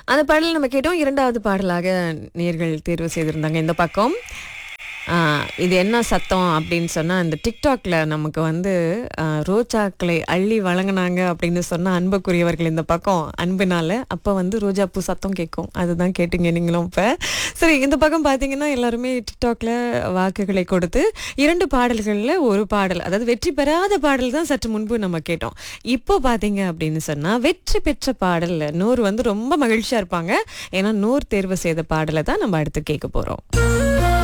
அந்த பாடல் நம்ம கேட்டோம் இரண்டாவது பாடலாக நேர்கள் தேர்வு செய்திருந்தாங்க இந்த பக்கம் ஆ, இது என்ன சத்தம் அப்படின்னு சொன்னா இந்த டிக்டாக்ல நமக்கு வந்து ஆ, ரோஜாக்களை அள்ளி வழங்கினாங்க அப்படின்னு சொன்னா அன்புக்குரியவர்கள் இந்த பக்கம் அன்பினால அப்ப வந்து ரோஜா பூ சத்தம் கேட்கும் அதுதான் கேட்டீங்க நீங்களும் இப்ப சரி இந்த பக்கம் பாத்தீங்கன்னா எல்லாருமே டிக்டாக்ல வாக்குகளை கொடுத்து இரண்டு பாடல்கள்ல ஒரு பாடல் அதாவது வெற்றி பெறாத பாடல் தான் சற்று முன்பு நம்ம கேட்டோம் இப்போ பாத்தீங்க அப்படின்னு சொன்னா வெற்றி பெற்ற பாடல்ல நூறு வந்து ரொம்ப மகிழ்ச்சியா இருப்பாங்க ஏன்னா நூறு தேர்வு செய்த பாடலை தான் நம்ம அடுத்து கேட்க போறோம்